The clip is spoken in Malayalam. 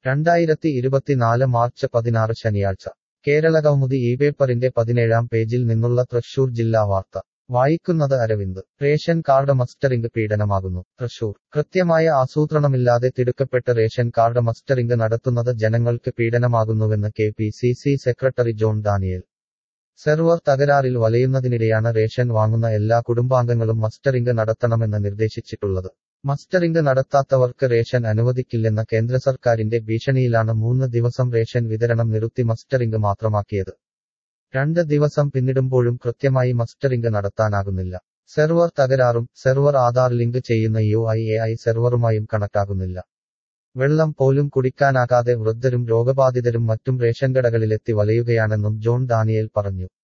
രണ്ടായിരത്തി ഇരുപത്തിനാല് മാർച്ച് പതിനാറ് ശനിയാഴ്ച കേരളകൗമുദി ഈ പേപ്പറിന്റെ പതിനേഴാം പേജിൽ നിന്നുള്ള തൃശൂർ ജില്ലാ വാർത്ത വായിക്കുന്നത് അരവിന്ദ് റേഷൻ കാർഡ് മസ്റ്ററിംഗ് പീഡനമാകുന്നു തൃശൂർ കൃത്യമായ ആസൂത്രണമില്ലാതെ തിടുക്കപ്പെട്ട് റേഷൻ കാർഡ് മസ്റ്ററിംഗ് നടത്തുന്നത് ജനങ്ങൾക്ക് പീഡനമാകുന്നുവെന്ന് K P C C secretary John Daniel server തകരാറിൽ വലയുന്നതിനിടെയാണ് റേഷൻ വാങ്ങുന്ന എല്ലാ കുടുംബാംഗങ്ങളും മസ്റ്ററിംഗ് നടത്തണമെന്ന് നിർദ്ദേശിച്ചിട്ടുള്ളത് മസ്റ്ററിംഗ് നടത്താത്തവർക്ക് റേഷൻ അനുവദിക്കില്ലെന്ന കേന്ദ്ര സർക്കാരിന്റെ ഭീഷണിയിലാണ് മൂന്ന് ദിവസം റേഷൻ വിതരണം നിർത്തി മസ്റ്ററിംഗ് മാത്രമാക്കിയത് രണ്ട് ദിവസം പിന്നിടുമ്പോഴും കൃത്യമായി മസ്റ്ററിംഗ് നടത്താനാകുന്നില്ല സെർവർ തകരാറും സെർവർ ആധാർ ലിങ്ക് ചെയ്യുന്ന യു ഐ എ ഐ സെർവറുമായും കണക്റ്റാകുന്നില്ല വെള്ളം പോലും കുടിക്കാനാകാതെ വൃദ്ധരും രോഗബാധിതരും മറ്റും റേഷൻ കടകളിലെത്തി വലയുകയാണെന്നും ജോൺ ഡാനിയേൽ പറഞ്ഞു